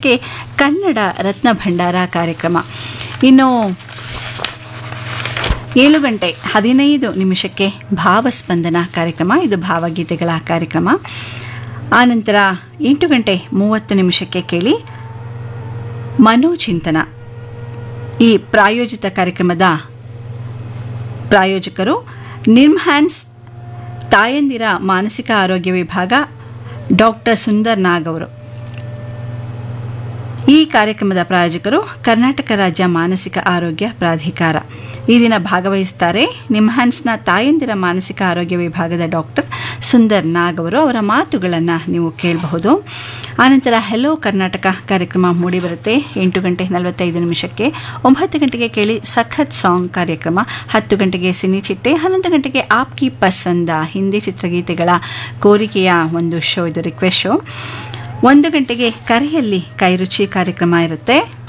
ನಿಮಿಷಕ್ಕೆ ಕನ್ನಡ ರತ್ನ ಭಂಡಾರ ಕಾರ್ಯಕ್ರಮ ಇನ್ನು ಏಳು ಗಂಟೆ ಹದಿನೈದು ನಿಮಿಷಕ್ಕೆ ಭಾವಸ್ಪಂದನ ಕಾರ್ಯಕ್ರಮ ಇದು ಭಾವಗೀತೆಗಳ ಕಾರ್ಯಕ್ರಮ ಆನಂತರ ಎಂಟು ಗಂಟೆ ಮೂವತ್ತು ನಿಮಿಷಕ್ಕೆ ಕೇಳಿ ಮನೋಚಿಂತನ ಈ ಪ್ರಾಯೋಜಿತ ಕಾರ್ಯಕ್ರಮದ ಪ್ರಾಯೋಜಕರು ನಿಮ್ಹ್ಯಾನ್ಸ್ ತಾಯಂದಿರ ಮಾನಸಿಕ ಆರೋಗ್ಯ ವಿಭಾಗ ಡಾಕ್ಟರ್ ಸುಂದರ್ ನಾಗ್ ಅವರು ಈ ಕಾರ್ಯಕ್ರಮದ ಪ್ರಾಯೋಜಕರು ಕರ್ನಾಟಕ ರಾಜ್ಯ ಮಾನಸಿಕ ಆರೋಗ್ಯ ಪ್ರಾಧಿಕಾರ ಈ ದಿನ ಭಾಗವಹಿಸುತ್ತಾರೆ ನಿಮ್ಹಾನ್ಸ್ನ ತಾಯಂದಿರ ಮಾನಸಿಕ ಆರೋಗ್ಯ ವಿಭಾಗದ ಡಾಕ್ಟರ್ ಸುಂದರ್ ನಾಗ್ ಅವರು ಅವರ ಮಾತುಗಳನ್ನು ನೀವು ಕೇಳಬಹುದು ಆನಂತರ ಹೆಲೋ ಕರ್ನಾಟಕ ಕಾರ್ಯಕ್ರಮ ಮೂಡಿಬರುತ್ತೆ ಎಂಟು ಗಂಟೆ ನಲವತ್ತೈದು ನಿಮಿಷಕ್ಕೆ ಒಂಬತ್ತು ಗಂಟೆಗೆ ಕೇಳಿ ಸಖತ್ ಸಾಂಗ್ ಕಾರ್ಯಕ್ರಮ ಹತ್ತು ಗಂಟೆಗೆ ಸಿನಿ ಚಿಟ್ಟೆ ಹನ್ನೊಂದು ಗಂಟೆಗೆ ಆಪ್ಕಿ ಪಸಂದ ಹಿಂದಿ ಚಿತ್ರಗೀತೆಗಳ ಕೋರಿಕೆಯ ಒಂದು ಶೋ ಇದು ರಿಕ್ವೆಸ್ಟ್ ಶೋ ಒಂದು ಗಂಟೆಗೆ ಕರೆಯಲ್ಲಿ ಕೈರುಚಿ ಕಾರ್ಯಕ್ರಮ ಇರುತ್ತೆ